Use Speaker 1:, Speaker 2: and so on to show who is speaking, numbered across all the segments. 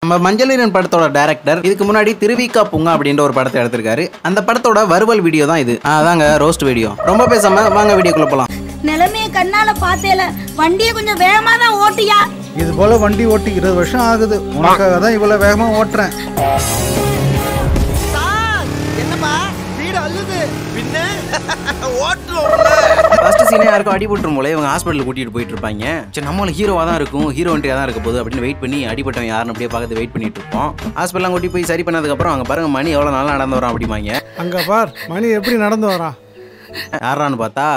Speaker 1: நம்ம மஞ்சளீரன் படத்தோட டைரக்டர் இதுக்கு முன்னாடி திருவிக்கா பூங்கா அப்படின்ற ஒரு படத்தை எடுத்திருக்காரு அந்த படத்தோட வருவல் வீடியோ தான் இது அதாங்க ரோஸ்ட் வீடியோ ரொம்ப பேசாம வாங்க வீடியோக்குள்ள போலாம்
Speaker 2: நிலைமைய கண்ணால பார்த்தேல வண்டியை கொஞ்சம் வேகமா தான் ஓட்டியா
Speaker 3: இது போல வண்டி ஓட்டி இருபது வருஷம் ஆகுது உனக்காக தான் இவ்வளவு வேகமா ஓட்டுறேன்
Speaker 4: என்னப்பா வீடு அள்ளுது பின்ன ஓட்டுறோம்
Speaker 1: ஃபர்ஸ்ட் சீனே யாருக்கும் அடிபட்டுரும் போல இவங்க ஹாஸ்பிட்டல் கூட்டிட்டு போயிட்டு இருப்பாங்க சரி நம்மள ஹீரோவா தான் இருக்கும் ஹீரோ வண்டியா தான் இருக்க போகுது அப்படின்னு வெயிட் பண்ணி அடிபட்டவன் யாருன்னு அப்படியே பார்த்து வெயிட் பண்ணிட்டு இருப்போம் ஹாஸ்பிட்டலாம் கூட்டி போய் சரி பண்ணதுக்கு அப்புறம் அங்க பாருங்க மணி எவ்வளவு நாளா நடந்து வரோம் அப்படிமாங்க
Speaker 3: அங்க பார் மணி எப்படி நடந்து வரான்
Speaker 1: யாரான்னு பார்த்தா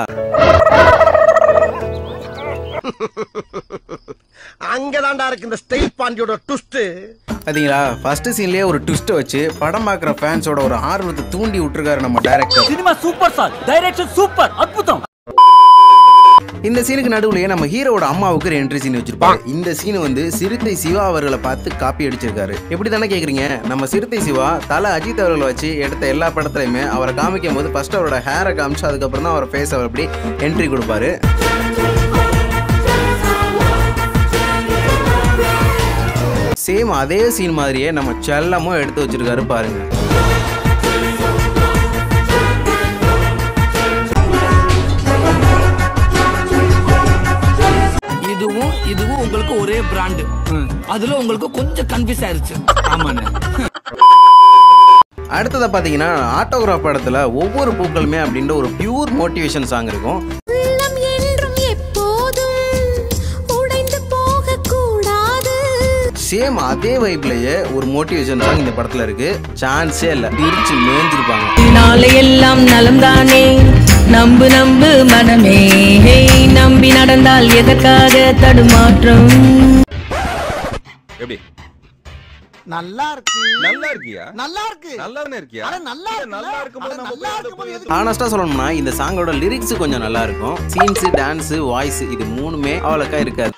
Speaker 4: அங்கதான்டா இருக்கு இந்த ஸ்டைல் பாண்டியோட ட்விஸ்ட்
Speaker 1: பாத்தீங்களா ஃபர்ஸ்ட் சீன்லயே ஒரு ட்விஸ்ட் வச்சு படம் பார்க்குற ஃபேன்ஸோட ஒரு ஆர்வத்தை தூண்டி விட்டுருக்காரு நம்ம director
Speaker 5: cinema super sir direction super அற்புதம்
Speaker 1: இந்த சீனுக்கு நடுவுலயே நம்ம ஹீரோட அம்மாவுக்கு ஒரு என்ட்ரி சீன் வச்சிருப்பாங்க இந்த சீன் வந்து சிறுத்தை சிவா அவர்களை பார்த்து காப்பி அடிச்சிருக்காரு எப்படி தானே கேக்குறீங்க நம்ம சிறுத்தை சிவா தலை அஜித் அவர்களை வச்சு எடுத்த எல்லா படத்துலையுமே அவரை காமிக்கும் போது ஃபர்ஸ்ட் அவரோட ஹேரை காமிச்சு அதுக்கப்புறம் தான் அவர் ஃபேஸ் அவர் அப்படி என்ட்ரி கொடுப்பாரு சேம் அதே சீன் மாதிரியே நம்ம செல்லமும் எடுத்து வச்சிருக்காரு பாருங்க
Speaker 5: இதுவும் இதுவும் உங்களுக்கு ஒரே பிராண்டு அதுல உங்களுக்கு கொஞ்சம் கன்ஃபியூஸ் ஆயிருச்சு ஆமாண்ணே
Speaker 1: அடுத்ததை பார்த்தீங்கன்னா ஆட்டோகிராஃப் படத்தில் ஒவ்வொரு பூக்களுமே அப்படின்ற ஒரு பியூர் மோட்டிவேஷன் சாங் இருக்கும்
Speaker 2: உள்ளம் என்றும் எப்போதும் உடைந்து போக கூடாது
Speaker 1: சேம் அதே வைப்லயே ஒரு மோட்டிவேஷன் சாங் இந்த படத்துல இருக்கு சான்ஸே இல்லை பிரிச்சு மேஞ்சிருப்பாங்க
Speaker 6: நாளையெல்லாம் நலம்தானே நம்பு நம்பு மனமே ஹே, நம்பி நடந்தால் எதற்காக தடுமாற்றம்
Speaker 7: எப்படி
Speaker 4: நல்லா இருக்கு
Speaker 7: நல்லா இருக்கியா
Speaker 4: நல்லா இருக்கு
Speaker 7: நல்லா தானே இருக்கியா
Speaker 4: அட நல்லா இருக்கு
Speaker 7: நல்லா இருக்கும்போது நம்ம
Speaker 4: நல்லா
Speaker 7: போய் அதை
Speaker 4: இருக்கும்போது
Speaker 7: போய்
Speaker 4: எதுக்கு?
Speaker 1: ஆனஸ்டா சொல்லணும்னா இந்த சாங்கோட லிரிக்ஸ் கொஞ்சம் நல்லா இருக்கும் சீன்ஸ் டான்ஸ் வாய்ஸ் இது மூணுமே அவ்வளோக்கா இருக்காது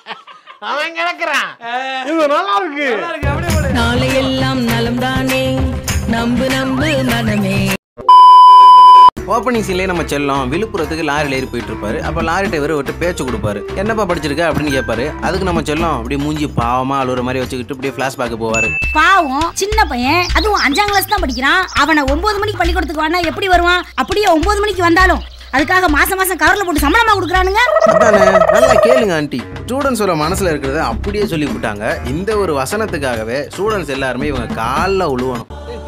Speaker 6: நாளையெல்லாம் நலம்தானே நம்பு நம்பு மனமே
Speaker 1: ஓப்பனிங் சீன்லேயே நம்ம செல்லம் விழுப்புரத்துக்கு லாரியில் ஏறி போயிட்டு இருப்பாரு அப்போ லாரி டிரைவர் விட்டு பேச்சு கொடுப்பாரு என்னப்பா படிச்சிருக்க அப்படின்னு கேட்பாரு அதுக்கு நம்ம செல்லம் அப்படியே மூஞ்சி பாவமா அழுகுற மாதிரி வச்சுக்கிட்டு அப்படியே ஃபிளாஷ்பேக் போவாரு
Speaker 2: பாவம் சின்ன பையன் அதுவும் அஞ்சாம் கிளாஸ் தான் படிக்கிறான் அவனை ஒன்பது மணிக்கு பள்ளிக்கூடத்துக்கு வானா எப்படி வருவான் அப்படியே ஒன்பது மணிக்கு வந்தாலும் அதுக்காக மாசம் மாசம் கவர்ல போட்டு சம்பளமா கொடுக்குறானுங்க
Speaker 1: அதானே நல்லா கேளுங்க ஆண்டி ஸ்டூடெண்ட்ஸோட மனசுல இருக்கிறத அப்படியே சொல்லி விட்டாங்க இந்த ஒரு வசனத்துக்காகவே ஸ்டூடெண்ட்ஸ் எல்லாருமே இவங்க காலில் உழுவணும்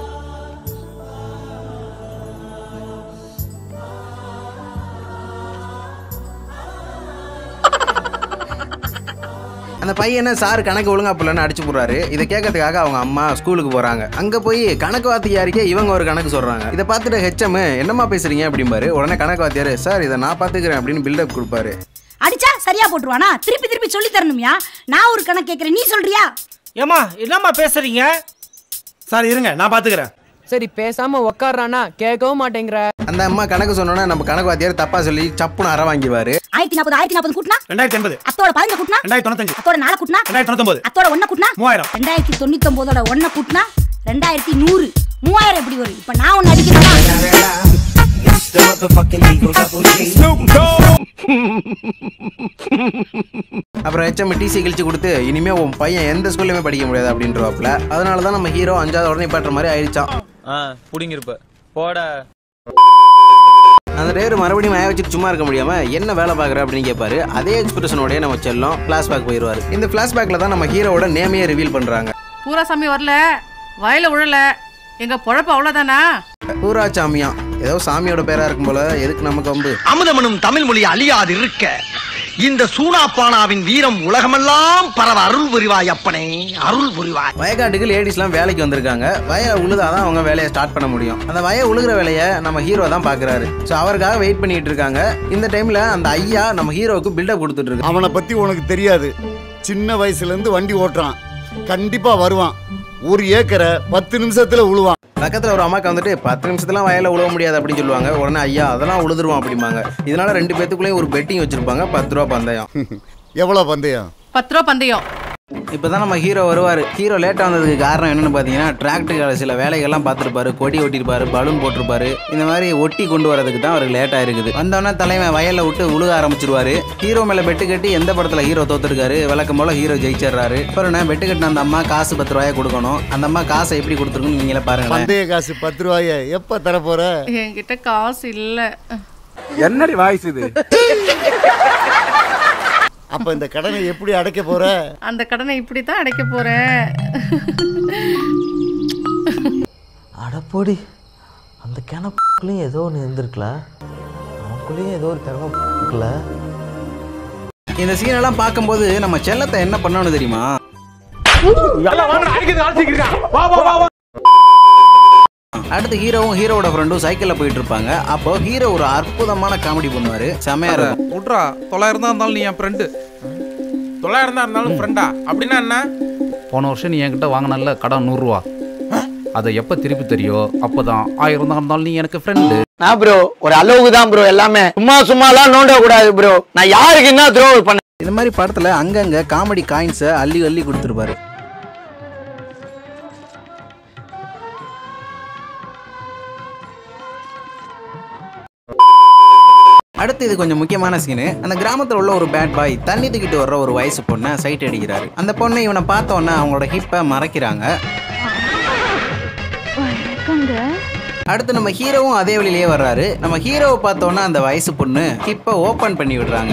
Speaker 1: அந்த பையனை சார் கணக்கு ஒழுங்கா பிள்ளைன்னு அடிச்சு போடுறாரு இதை கேட்கறதுக்காக அவங்க அம்மா ஸ்கூலுக்கு போறாங்க அங்க போய் கணக்கு வாத்தியாருக்கே இவங்க ஒரு கணக்கு சொல்றாங்க இதை பார்த்துட்டு ஹெச்எம் என்னம்மா பேசுறீங்க அப்படிம்பாரு உடனே கணக்கு வாத்தியாரு சார் இதை நான் பாத்துக்கிறேன் அப்படின்னு பில்டப் கொடுப்பாரு
Speaker 2: அடிச்சா சரியா போட்டுருவானா திருப்பி திருப்பி சொல்லி தரணும்யா நான் ஒரு கணக்கு கேட்கறேன் நீ சொல்றியா
Speaker 8: ஏமா என்னம்மா பேசுறீங்க சார் இருங்க நான் பாத்துக்கிறேன்
Speaker 9: சரி பேசாம உக்காடுறானா கேட்கவும் மாட்டேங்கிற
Speaker 1: அந்த அம்மா கணக்கு சொன்னோன்னா நம்ம கணக்கு வாத்தியார் தப்பா சொல்லி சப்புன்னு அற வாங்கிவாரு
Speaker 2: ஆயிரத்தி நாற்பது ஆயிரத்தி நாற்பது கூட்டினா
Speaker 8: ரெண்டாயிரத்தி எண்பது
Speaker 2: அத்தோட பதினஞ்சு கூட்டினா
Speaker 8: ரெண்டாயிரத்தி தொண்ணூத்தஞ்சு
Speaker 2: அத்தோட நாலு கூட்டினா
Speaker 8: ரெண்டாயிரத்தி தொண்ணூத்தொன்பது
Speaker 2: அத்தோட ஒன்ன கூட்டினா
Speaker 8: மூவாயிரம்
Speaker 2: ரெண்டாயிரத்தி தொண்ணூத்தி ஒன்பதோட ஒன்ன கூட்டினா ரெண்டாயிரத்தி நூறு மூவாயிரம் எப்படி வரும் இப்ப நான் ஒன்னு அடிக்கிறேன்
Speaker 1: அப்புறம் ஹெச்எம் டிசி கிழிச்சு கொடுத்து இனிமே உன் பையன் எந்த ஸ்கூல்லையுமே படிக்க முடியாது அப்படின்றவாப்ல அதனால தான் நம்ம ஹீரோ அஞ்சாவது உடனே பாட்டுற மாதிரி ஆயிடுச்சான்
Speaker 7: ஆ புடிங்கிருப்ப போட
Speaker 1: அந்த டேர் மறுபடியும் மய வச்சுட்டு சும்மா இருக்க முடியாம என்ன வேலை பார்க்குற அப்படின்னு கேட்பாரு அதே எக்ஸ்பிரஷனோடய நம்ம செல்லம் ஃபிளாஷ்பேக் போயிடுவாரு இந்த ஃபிளாஷ்பேக்ல தான் நம்ம ஹீரோவோட நேமையே ரிவீல் பண்றாங்க
Speaker 10: பூரா சாமி வரல வயல உழல எங்க பொழப்பு அவ்வளவுதானா
Speaker 1: பூரா சாமியா ஏதோ சாமியோட பேரா இருக்கும் போல எதுக்கு நமக்கு வம்பு
Speaker 4: அமுதமனும் தமிழ் மொழி அழியாது இருக்க இந்த சூனாப்பானாவின் வீரம் உலகமெல்லாம் பரவ அருள் புரிவாய் அப்பனே அருள் புரிவாய்
Speaker 1: வயக்காட்டுக்கு லேடிஸ்லாம் வேலைக்கு வந்திருக்காங்க வயலை உழுதாதான் அவங்க வேலையை ஸ்டார்ட் பண்ண முடியும் அந்த வய உழுகிற வேலையை நம்ம ஹீரோ தான் பார்க்குறாரு ஸோ அவருக்காக வெயிட் பண்ணிட்டு இருக்காங்க இந்த டைம்ல அந்த ஐயா நம்ம ஹீரோவுக்கு பில்டப் கொடுத்துட்டு இருக்கு
Speaker 3: அவனை பத்தி உனக்கு தெரியாது சின்ன வயசுல இருந்து வண்டி ஓட்டுறான் கண்டிப்பா வருவான் ஒரு ஏக்கரை பத்து நிமிஷத்துல உழுவான்
Speaker 1: பக்கத்தில் ஒரு அம்மாக்கு வந்துட்டு பத்து நிமிஷத்துலாம் வயலில் உழவ முடியாது அப்படின்னு சொல்லுவாங்க உடனே ஐயா அதெல்லாம் உழுதுருவான் அப்படிம்பாங்க இதனால ரெண்டு பேத்துக்குள்ளேயும் ஒரு பெட்டிங் வச்சிருப்பாங்க பத்து ரூபா பந்தயம்
Speaker 3: எவ்வளவு பந்தயம்
Speaker 10: பத்து ரூபா பந்தயம்
Speaker 1: இப்போதான் நம்ம ஹீரோ வருவார் ஹீரோ லேட்டாக வந்ததுக்கு காரணம் என்னன்னு பார்த்தீங்கன்னா டிராக்டர் சில வேலைகள்லாம் பார்த்துருப்பாரு கொடி ஒட்டியிருப்பாரு பலூன் போட்டிருப்பாரு இந்த மாதிரி ஒட்டி கொண்டு வரதுக்கு தான் அவருக்கு லேட்டாக இருக்குது வந்தோடனே தலைவன் வயலில் விட்டு உழுக ஆரம்பிச்சிருவாரு ஹீரோ மேலே பெட்டு கட்டி எந்த படத்தில் ஹீரோ தோத்துருக்காரு விளக்கம் போல ஹீரோ ஜெயிச்சிடுறாரு அப்புறம் நான் பெட்டு கட்டின அந்த அம்மா காசு பத்து ரூபாயை கொடுக்கணும் அந்த அம்மா காசை எப்படி கொடுத்துருக்குன்னு நீங்களே பாருங்களேன்
Speaker 3: பந்தய காசு பத்து ரூபாய எப்ப தர போற
Speaker 10: என்கிட்ட காசு இல்ல
Speaker 7: என்னடி வாய்ஸ் இது
Speaker 3: அப்ப இந்த கடனை எப்படி அடைக்க போற
Speaker 10: அந்த கடனை இப்படி தான் அடைக்க போறேன்
Speaker 11: அடப்போடி அந்த கிணப்புக்குள்ளேயும் ஏதோ ஒன்று இருந்திருக்கல நமக்குள்ளேயும் ஏதோ ஒரு திறமை இருக்குல்ல
Speaker 1: இந்த சீனெல்லாம் பார்க்கும்போது நம்ம செல்லத்தை என்ன பண்ணணும் தெரியுமா அடுத்து ஹீரோவும் ஹீரோவோட ஃப்ரெண்டும் சைக்கிளில் போயிட்டு இருப்பாங்க அப்போ ஹீரோ ஒரு அற்புதமான காமெடி பண்ணுவாரு செமையா இருக்கும்
Speaker 7: விட்றா தொள்ளாயிரம் தான் இருந்தாலும் நீ என் ஃப்ரெண்டு தொள்ளாயிரம் தான் இருந்தாலும் ஃப்ரெண்டா அப்படின்னா என்ன
Speaker 12: போன வருஷம் நீ என்கிட்ட வாங்கினல கடன் நூறுரூவா அதை எப்போ திருப்பி தெரியும் அப்போதான் ஆயிரம் தான் இருந்தாலும் நீ எனக்கு ஃப்ரெண்டு
Speaker 11: நான் ப்ரோ ஒரு அளவுக்கு தான் ப்ரோ எல்லாமே சும்மா சும்மாலாம் நோண்ட கூடாது ப்ரோ நான் யாருக்கு என்ன துரோகம் பண்ண
Speaker 1: இந்த மாதிரி படத்துல அங்கங்க காமெடி காயின்ஸை அள்ளி அள்ளி கொடுத்துருப்பாரு அடுத்து இது கொஞ்சம் முக்கியமான சீனு அந்த கிராமத்துல உள்ள ஒரு பேட் பாய் தண்ணி தூக்கிட்டு வர்ற ஒரு வயசு பொண்ணை சைட் அடிக்கிறாரு அந்த பொண்ணை இவனை பார்த்த உடனே அவங்களோட ஹிப்பை மறைக்கிறாங்க அடுத்து நம்ம ஹீரோவும் அதே வழியிலேயே வர்றாரு நம்ம ஹீரோவை பார்த்த உடனே அந்த வயசு பொண்ணு ஹிப்பை ஓபன் பண்ணி விடுறாங்க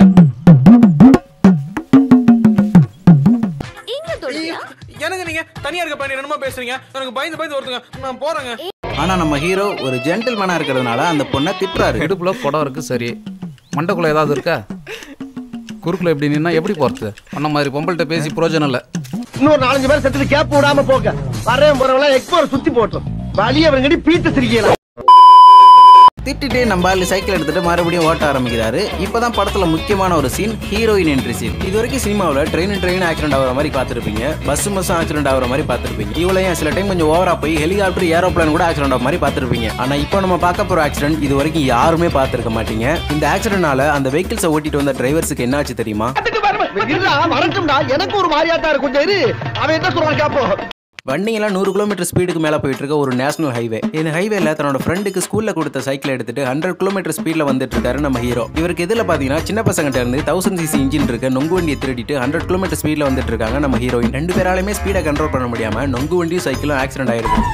Speaker 7: எனக்கு நீங்க தனியா இருக்க பையன் என்னமோ பேசுறீங்க எனக்கு பயந்து பயந்து ஒருத்தங்க நான் போறேங்க
Speaker 1: ஆனா நம்ம ஹீரோ ஒரு ஜென்டில்மேனா இருக்கிறதுனால அந்த பொண்ணை திட்டுறாரு
Speaker 12: இடுப்புல குடம் இருக்கு சரி மண்டைக்குள்ள ஏதாவது இருக்கா குறுக்குல எப்படி நின்னா எப்படி போறது அந்த மாதிரி பொம்பள்கிட்ட பேசி பிரயோஜனம் இல்லை
Speaker 4: இன்னொரு நாலஞ்சு பேர் செத்துட்டு கேப் விடாம போங்க வரேன் போறவங்க எக்ஸ்போர் சுத்தி போட்டோம் வழிய அவங்கடி பீத்து சிரிக்கலாம்
Speaker 1: திட்டிட்டு நம்ம ஆளு சைக்கிள் எடுத்துட்டு மறுபடியும் ஓட்ட ஆரம்பிக்கிறாரு இப்பதான் படத்துல முக்கியமான ஒரு சீன் ஹீரோயின் என்ட்ரி சீன் இது வரைக்கும் சினிமாவில் ட்ரெயின் ட்ரெயின் ஆக்சிடென்ட் ஆகிற மாதிரி பார்த்துருப்பீங்க பஸ் பஸ் ஆக்சிடென்ட் ஆகிற மாதிரி பார்த்துருப்பீங்க இவ்வளவு சில டைம் கொஞ்சம் ஓவரா போய் ஹெலிகாப்டர் ஏரோப்ளேன் கூட ஆக்சிடென்ட் ஆகிற மாதிரி பார்த்துருப்பீங்க ஆனா இப்போ நம்ம பார்க்க போற ஆக்சிடென்ட் இது வரைக்கும் யாருமே பார்த்துருக்க மாட்டீங்க இந்த ஆக்சிடென்ட்னால அந்த வெஹிக்கிள்ஸை ஓட்டிட்டு வந்த டிரைவர்ஸுக்கு என்னாச்சு தெரியுமா
Speaker 4: வரட்டும்டா எனக்கு ஒரு மாதிரியா தான் இருக்கும் கொஞ்சம் இரு அவன் என்ன சொல்றான் கேப்போம்
Speaker 1: வண்டிங்கெல்லாம் நூறு கிலோமீட்டர் ஸ்பீடுக்கு மேலே போயிட்டு இருக்க ஒரு நேஷனல் ஹைவே இந்த ஹைவேல தன்னோட ஃப்ரெண்டுக்கு ஸ்கூல்ல கொடுத்த சைக்கிள் எடுத்துட்டு ஹண்ட்ரட் கிலோமீட்டர் ஸ்பீட்ல வந்துட்டு இருக்காரு நம்ம ஹீரோ இவருக்கு இதில் பார்த்தீங்கன்னா சின்ன பசங்கிட்ட இருந்து தௌசண்ட் சிசி இன்ஜின் இருக்க நொங்கு வண்டியை திருடிட்டு ஹண்ட்ரட் கிலோமீட்டர் ஸ்பீட்ல வந்துட்டு இருக்காங்க நம்ம ஹீரோயின் ரெண்டு பேராலுமே ஸ்பீடை கண்ட்ரோல் பண்ண முடியாம நொங்கு வண்டியும் சைக்கிளும் ஆக்சிடென்ட் ஆயிருக்கு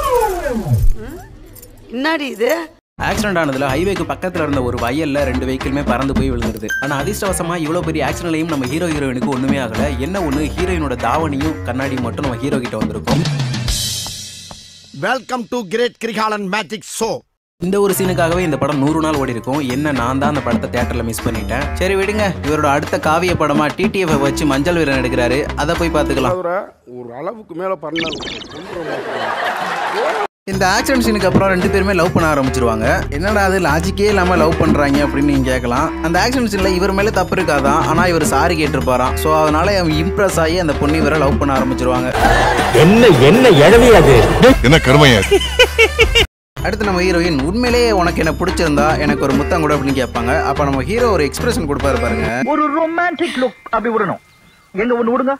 Speaker 13: என்னடி இது
Speaker 1: ஆக்சிடென்ட் ஆனதுல ஹைவேக்கு பக்கத்துல இருந்த ஒரு வயல்ல ரெண்டு வெஹிக்கிளுமே பறந்து போய் விழுந்துருது ஆனா அதிர்ஷ்டவசமா இவ்வளவு பெரிய ஆக்சிடென்ட்லையும் நம்ம ஹீரோ ஹீரோயினுக்கு ஒண்ணுமே ஆகல என்ன ஒண்ணு ஹீரோயினோட தாவணியும் கண்ணாடியும் மட்டும் நம்ம ஹீரோ கிட்ட வந்திருக்கும்
Speaker 4: welcome to great Kirikalan magic show
Speaker 1: இந்த ஒரு சீனுக்காகவே இந்த படம் நூறு நாள் ஓடி இருக்கும் என்ன நான் தான் அந்த படத்தை தியேட்டர்ல மிஸ் பண்ணிட்டேன் சரி விடுங்க இவரோட அடுத்த காவிய படமா டிடிஎஃப் வச்சு மஞ்சள் வீரன் எடுக்கிறாரு அதை போய் பார்த்துக்கலாம்
Speaker 14: ஒரு அளவுக்கு மேல பண்ண
Speaker 1: இந்த ஆக்சிடென்ட் சீனுக்கு அப்புறம் ரெண்டு பேருமே லவ் பண்ண ஆரம்பிச்சிருவாங்க என்னடா அது லாஜிக்கே இல்லாம லவ் பண்றாங்க அப்படின்னு நீங்க கேட்கலாம் அந்த ஆக்சிடென்ட் சீன்ல இவர் மேல தப்பு இருக்காதான் ஆனா இவர் சாரி கேட்டிருப்பாராம் ஸோ அதனால அவன் இம்ப்ரெஸ் ஆகி அந்த பொண்ணு இவரை லவ் பண்ண ஆரம்பிச்சிருவாங்க
Speaker 15: என்ன என்ன எழவி அது என்ன கருமையா
Speaker 1: அடுத்து நம்ம ஹீரோயின் உண்மையிலேயே உனக்கு என்ன பிடிச்சிருந்தா எனக்கு ஒரு முத்தம் கூட அப்படின்னு கேட்பாங்க அப்ப நம்ம ஹீரோ ஒரு எக்ஸ்பிரஷன் கொடுப்பாரு பாருங்க
Speaker 4: ஒரு ரொமான்டிக் லுக் அப்படி விடணும் எங்க ஒண்ணு விடுங்க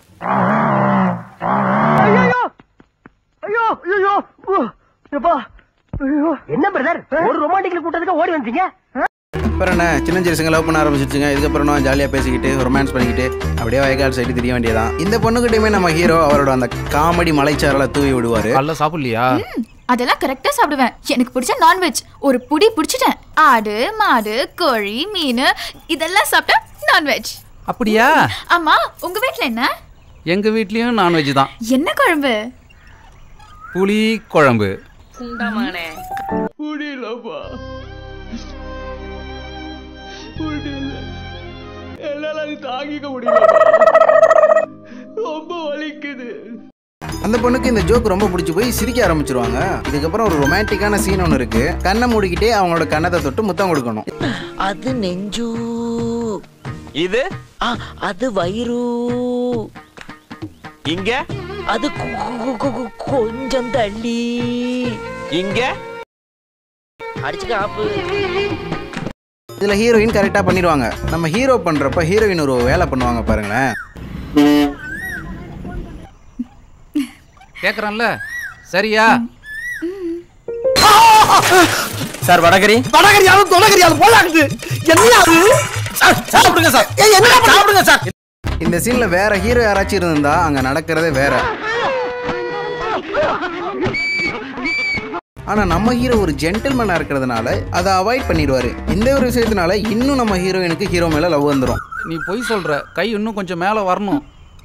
Speaker 4: ஐயோ ஐயோ ஐயோ என்ன பிரதர் ஒரு ரொமான்டிக் லுக் விட்டதுக்கு ஓடி வந்தீங்க
Speaker 1: அப்புறம் என்ன சின்ன சிறுசுங்க லவ் பண்ண ஆரம்பிச்சிருச்சுங்க இதுக்கப்புறம் நான் ஜாலியாக பேசிக்கிட்டு ரொமான்ஸ் பண்ணிக்கிட்டு அப்படியே வயக்கால் சைடு தெரிய வேண்டியதான் இந்த பொண்ணுகிட்டயுமே நம்ம ஹீரோ அவரோட அந்த காமெடி மலைச்சாரலை தூவி விடுவாரு
Speaker 12: அல்ல சாப்பிடலையா
Speaker 16: அதெல்லாம் கரெக்டா சாப்பிடுவேன் எனக்கு பிடிச்ச நான்வெஜ் ஒரு புடி பிடிச்சிட்டேன் ஆடு மாடு கோழி மீன் இதெல்லாம் சாப்பிட்டா நான்வெஜ்
Speaker 12: அப்படியா
Speaker 16: ஆமா உங்க வீட்ல என்ன
Speaker 12: எங்க வீட்லயும் நான்வெஜ் தான்
Speaker 16: என்ன குழம்பு
Speaker 12: புளி குழம்பு
Speaker 6: குண்டாமானே
Speaker 5: முடியலப்பா முடியல என்னால அது தாங்கிக்க முடியல ரொம்ப வலிக்குது
Speaker 1: அந்த பொண்ணுக்கு இந்த ஜோக் ரொம்ப பிடிச்சி போய் சிரிக்க ஆரம்பிச்சிருவாங்க இதுக்கப்புறம் ஒரு ரொமான்டிக்கான சீன் ஒன்று இருக்கு கண்ணை மூடிக்கிட்டே அவங்களோட கண்ணத்தை தொட்டு முத்தம் கொடுக்கணும்
Speaker 13: அது நெஞ்சு
Speaker 15: இது
Speaker 13: ஆ, அது வயிறு
Speaker 15: இங்க
Speaker 13: அது கொ- கொ- கொ- கொ- கொஞ்சம் தள்ளி
Speaker 15: இங்க
Speaker 13: அடிச்சுக்க ஆப்பு
Speaker 1: இதில் ஹீரோயின் கரெக்டாக பண்ணிடுவாங்க நம்ம ஹீரோ பண்ணுறப்ப ஹீரோயின் ஒரு வேலை பண்ணுவாங்க பாருங்களேன்
Speaker 12: கேக்குறேன்ல சரியா
Speaker 17: சார் வடகரி
Speaker 4: வடகரியாலும் தொடகரியாலும் போலாக்குது என்னையாது சார் சாப்பிடுங்க சார் ஏய் என்ன சாப்பிடுங்க சார்
Speaker 1: இந்த சீன்ல வேற ஹீரோ யாராச்சும் இருந்தா அங்க நடக்கிறதே வேற ஆனா நம்ம ஹீரோ ஒரு ஜென்டில்மேனா இருக்கிறதுனால அதை அவாய்ட் பண்ணிடுவாரு இந்த ஒரு விஷயத்தினால இன்னும் நம்ம ஹீரோயினுக்கு ஹீரோ மேல லவ் வந்துடும்
Speaker 12: நீ பொய் சொல்ற கை இன்னும் கொஞ்சம் மேல வரணும்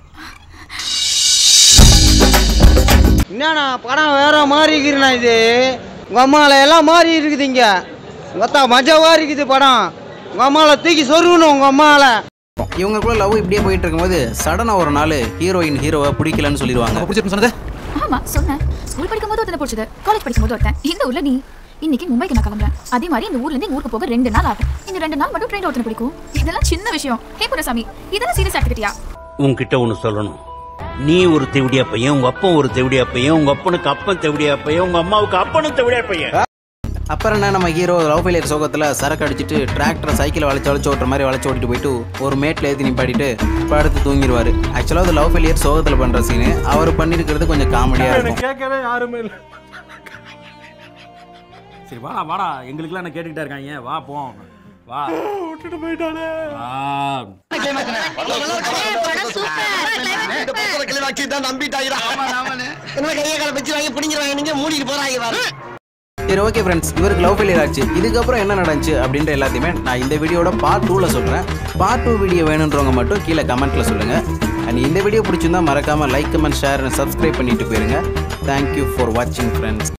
Speaker 18: என்னண்ணா படம் வேற மாதிரி இருக்குண்ணா இது உங்க அம்மால எல்லாம் மாறி இருக்குது இங்க மொத்தா மஜாவா இருக்குது படம் உங்க அம்மால தூக்கி சொருகணும் உங்க அம்மால
Speaker 1: இவங்களுக்குள்ள லவ் இப்படியே போயிட்டு இருக்கும்போது சடனா ஒரு நாள் ஹீரோயின் ஹீரோவை பிடிக்கலன்னு சொல்லிடுவாங்க
Speaker 12: பிடிச்சிருக்கும் சொன்னது
Speaker 16: ஆமா சொன்னேன் ஸ்கூல் படிக்கும் போது ஒருத்தனை பிடிச்சது காலேஜ் படிக்கும் போது ஒருத்தன் இந்த ஊர்ல நீ இன்னைக்கு மும்பைக்கு நான் கிளம்புறேன் அதே மாதிரி இந்த ஊர்ல இருந்து ஊருக்கு போக ரெண்டு நாள் ஆகும் இந்த ரெண்டு நாள் மட்டும் ட்ரெயின் ஒருத்தனை பிடிக்கும் இதெல்லாம் சின்ன விஷயம் ஹே புரசாமி இதெல்லாம் சீரியஸ் எடுத்துக்கிட்டியா
Speaker 19: உன்கிட்ட ஒண்ணு சொல்லணும் நீ ஒரு தெவிடியா பையன் உங்க அப்பன் ஒரு தெவிடியா பையன் உங்க அப்பனுக்கு அப்பன் தெவிடியா பையன் உங்க அம்மாவுக்கு அப்பனும் தெவிடியா பையன்
Speaker 1: அப்புறம் என்ன நம்ம ஹீரோ லவ் ஃபெயிலியர் சோகத்தில் சரக்கு அடிச்சிட்டு டிராக்டரை சைக்கிளை வளைச்சு வளைச்சு ஓட்டுற மாதிரி வளைச்சு ஓட்டிட்டு போயிட்டு ஒரு மேட்டில் ஏற்றி நிப்பாட்டிட்டு படுத்து தூங்கிடுவார் ஆக்சுவலாக அது லவ் ஃபெயிலியர் சோகத்தில் பண்ணுற சீனு அவர் பண்ணியிருக்கிறது கொஞ்சம் காமெடியாக இருக்கும்
Speaker 17: கேட்கவே யாருமே இல்லை சரி வாடா வாடா எங்களுக்குலாம் என்ன கேட்டுக்கிட்டே இருக்காங்க வா போவோம் வா விட்டுட்டு போயிட்டானே
Speaker 1: சரி ஓகே ஃப்ரெண்ட்ஸ் இவருக்கு லவ் ஃபெயிலியர் ஆச்சு இதுக்கப்புறம் என்ன நடந்துச்சு அப்படின்ற எல்லாத்தையுமே நான் இந்த வீடியோட பார்ட் டூவில் சொல்கிறேன் பார்ட் டூ வீடியோ வேணுன்றவங்க மட்டும் கீழே கமெண்ட்டில் சொல்லுங்கள் அண்ட் இந்த வீடியோ பிடிச்சிருந்தா மறக்காமல் லைக் கமெண்ட் ஷேர் சப்ஸ்கிரைப் பண்ணிட்டு போயிருங்க தேங்க்யூ ஃபார் வாட்சிங் ஃப்ரெண்ட்ஸ்